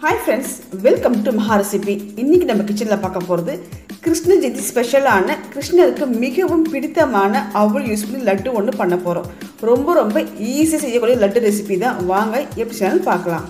hi friends welcome to Maha recipe இன்னைக்கு நம்ம கிச்சனில் பார்க்க போகிறது கிருஷ்ண ஜெயந்தி ஸ்பெஷலான கிருஷ்ணருக்கு மிகவும் பிடித்தமான அவள் யூஸ் பண்ணி லட்டு ஒன்று பண்ண போகிறோம் ரொம்ப ரொம்ப ஈஸியாக செய்யக்கூடிய லட்டு ரெசிபி தான் வாங்க எப்படி செய்யணும் பார்க்கலாம்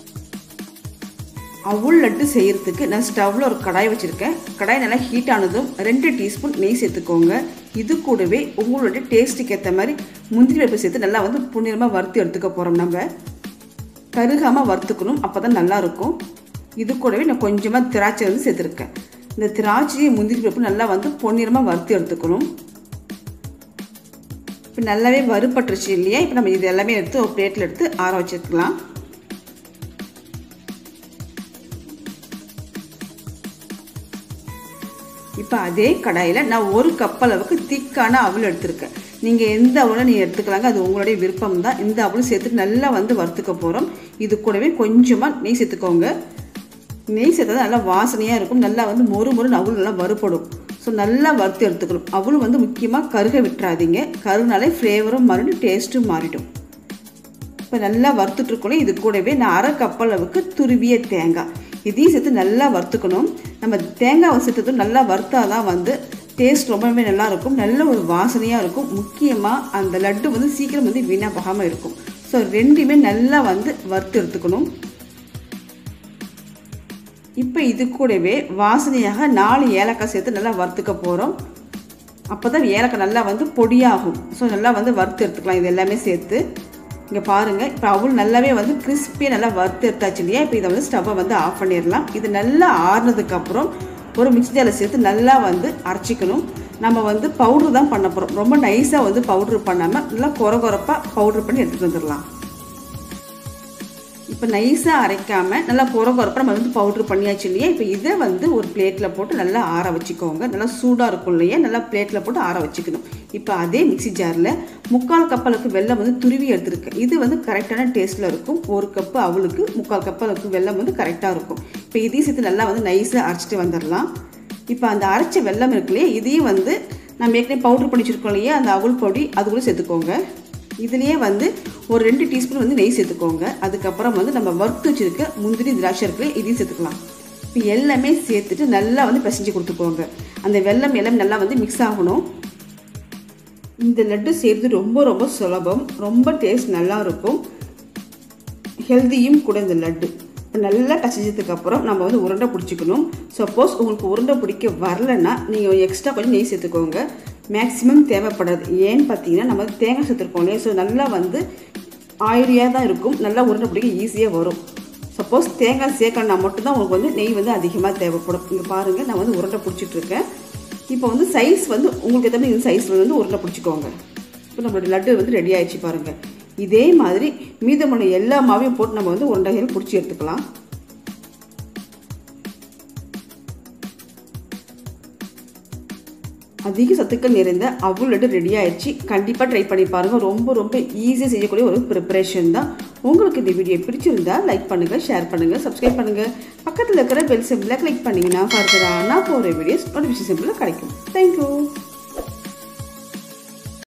அவுள் லட்டு செய்கிறதுக்கு நான் ஸ்டவ்வில் ஒரு கடாய் வச்சுருக்கேன் கடாய் நல்லா ஹீட் ஆனதும் ரெண்டு டீஸ்பூன் நெய் சேர்த்துக்கோங்க இது கூடவே உங்களுடைய டேஸ்ட்டுக்கு ஏற்ற மாதிரி முந்திரி பருப்பு சேர்த்து நல்லா வந்து புண்ணியமாக வறுத்து எடுத்துக்க போகிறோம் நம்ம கருகாமல் வறுத்துக்கணும் அப்போ தான் நல்லாயிருக்கும் இது கூடவே நான் கொஞ்சமாக திராட்சை வந்து சேர்த்துருக்கேன் இந்த திராட்சையை முந்திரி பருப்பு நல்லா வந்து பொன்னிறமாக வறுத்து எடுத்துக்கணும் இப்போ நல்லாவே வறுப்பட்டுருச்சு இல்லையா இப்போ நம்ம இது எல்லாமே எடுத்து ஒரு பிளேட்டில் எடுத்து ஆற வச்சுக்கலாம் இப்போ அதே கடாயில் நான் ஒரு கப் அளவுக்கு திக்கான அவல் எடுத்திருக்கேன் நீங்கள் எந்த அவலும் நீங்கள் எடுத்துக்கலாங்க அது உங்களுடைய விருப்பம் தான் இந்த அவலும் சேர்த்துட்டு நல்லா வந்து வறுத்துக்க போகிறோம் இது கூடவே கொஞ்சமாக நெய் சேர்த்துக்கோங்க நெய் சேர்த்தா நல்லா வாசனையாக இருக்கும் நல்லா வந்து மொறு மொறு அவல் நல்லா வறுப்படும் ஸோ நல்லா வறுத்து எடுத்துக்கணும் அவளும் வந்து முக்கியமாக கருக விட்டுறாதீங்க கருனாலே ஃப்ளேவரும் மாறிடும் டேஸ்ட்டும் மாறிடும் இப்போ நல்லா வறுத்துட்ருக்கணும் இது கூடவே நான் அரை கப் அளவுக்கு துருவிய தேங்காய் இதையும் சேர்த்து நல்லா வறுத்துக்கணும் நம்ம தேங்காய் சேர்த்ததும் நல்லா வறுத்தா தான் வந்து டேஸ்ட் ரொம்பவே நல்லா இருக்கும் நல்ல ஒரு வாசனையாக இருக்கும் முக்கியமாக அந்த லட்டு வந்து சீக்கிரம் வந்து வீணாக போகாமல் இருக்கும் ஸோ ரெண்டுமே நல்லா வந்து வறுத்து எடுத்துக்கணும் இப்போ இது கூடவே வாசனையாக நாலு ஏலக்காய் சேர்த்து நல்லா வறுத்துக்க போகிறோம் அப்போ தான் ஏலக்காய் நல்லா வந்து பொடியாகும் ஸோ நல்லா வந்து வறுத்து எடுத்துக்கலாம் இது எல்லாமே சேர்த்து இங்கே பாருங்கள் இப்போ அவள் நல்லாவே வந்து கிறிஸ்பியாக நல்லா வறுத்து எடுத்தாச்சு இல்லையா இப்போ இதை வந்து ஸ்டவ்வை வந்து ஆஃப் பண்ணிடலாம் இது நல்லா ஆறுனதுக்கப்புறம் ஒரு மிக்சி ஜாரில் சேர்த்து நல்லா வந்து அரைச்சிக்கணும் நம்ம வந்து பவுட்ரு தான் பண்ண போகிறோம் ரொம்ப நைஸாக வந்து பவுட்ரு பண்ணாமல் நல்லா குறை குறைப்பாக பவுட்ரு பண்ணி எடுத்துகிட்டு வந்துடலாம் இப்போ நைஸாக அரைக்காமல் நல்லா குறை குறைப்பாக நம்ம வந்து பவுட்ரு பண்ணியாச்சு இல்லையா இப்போ இதை வந்து ஒரு பிளேட்டில் போட்டு நல்லா ஆற வச்சுக்கோங்க நல்லா சூடாக இருக்கும் இல்லையா நல்லா பிளேட்டில் போட்டு ஆற வச்சுக்கணும் இப்போ அதே மிக்சி ஜாரில் முக்கால் கப்பலுக்கு வெள்ளம் வந்து துருவி எடுத்துருக்கேன் இது வந்து கரெக்டான டேஸ்ட்டில் இருக்கும் ஒரு கப்பு அவளுக்கு முக்கால் கப்பலுக்கு வெள்ளம் வந்து கரெக்டாக இருக்கும் இப்போ இதையும் சேர்த்து நல்லா வந்து நைஸாக அரைச்சிட்டு வந்துடலாம் இப்போ அந்த அரைச்ச வெள்ளம் இருக்கு இல்லையா இதையும் வந்து நம்ம ஏற்கனவே பவுட்ரு பண்ணி வச்சுருக்கோம் இல்லையா அந்த அவள் பொடி அது கூட சேர்த்துக்கோங்க இதுலேயே வந்து ஒரு ரெண்டு டீஸ்பூன் வந்து நெய் சேர்த்துக்கோங்க அதுக்கப்புறம் வந்து நம்ம வறுத்து வச்சுருக்க முந்திரி திராட்சை இருக்கு இதையும் சேர்த்துக்கலாம் இப்போ எல்லாமே சேர்த்துட்டு நல்லா வந்து பிசைஞ்சு கொடுத்துக்கோங்க அந்த வெள்ளம் எல்லாமே நல்லா வந்து மிக்ஸ் ஆகணும் இந்த லட்டு செய்கிறது ரொம்ப ரொம்ப சுலபம் ரொம்ப டேஸ்ட் நல்லா இருக்கும் ஹெல்த்தியும் கூட இந்த லட்டு இப்போ நல்லா கசிஞ்சதுக்கப்புறம் நம்ம வந்து உருண்டை பிடிச்சிக்கணும் சப்போஸ் உங்களுக்கு உருண்டை பிடிக்க வரலன்னா நீங்கள் எக்ஸ்ட்ரா கொஞ்சம் நெய் சேர்த்துக்கோங்க மேக்ஸிமம் தேவைப்படாது ஏன்னு பார்த்தீங்கன்னா நம்ம தேங்காய் சேர்த்துருக்கோம் இல்லையா ஸோ நல்லா வந்து ஆயிலியாக தான் இருக்கும் நல்லா உருண்டை பிடிக்க ஈஸியாக வரும் சப்போஸ் தேங்காய் சேர்க்கணுன்னா மட்டும்தான் உங்களுக்கு வந்து நெய் வந்து அதிகமாக தேவைப்படும் இங்கே பாருங்கள் நான் வந்து உருண்டை பிடிச்சிட்ருக்கேன் இப்போ வந்து சைஸ் வந்து உங்களுக்கு ஏற்ற மாதிரி இந்த சைஸ் வந்து உருண்டை பிடிச்சிக்கோங்க இப்போ நம்மளோட லட்டு வந்து ரெடி ஆயிடுச்சு பாருங்கள் இதே மாதிரி மீதமான எல்லா மாவையும் போட்டு நம்ம வந்து உருண்டைகள் பிடிச்சி எடுத்துக்கலாம் அதிக சத்துக்கள் நிறைந்த அவ்வளோ லட்டு ரெடி ஆயிடுச்சு கண்டிப்பாக ட்ரை பண்ணி பாருங்கள் ரொம்ப ரொம்ப ஈஸியாக செய்யக்கூடிய ஒரு ப்ரிப்பரேஷன் தான் உங்களுக்கு இந்த வீடியோ பிடிச்சிருந்தா லைக் பண்ணுங்கள் ஷேர் பண்ணுங்கள் சப்ஸ்கிரைப் பண்ணுங்கள் பக்கத்தில் இருக்கிற பெல் சிம்பிளை கிளிக் பண்ணிங்கன்னா ஃபர்தராக நான் போகிற வீடியோஸ் நோட்டிஃபிகேஷன் சிம்பிளில் கிடைக்கும் தேங்க்யூ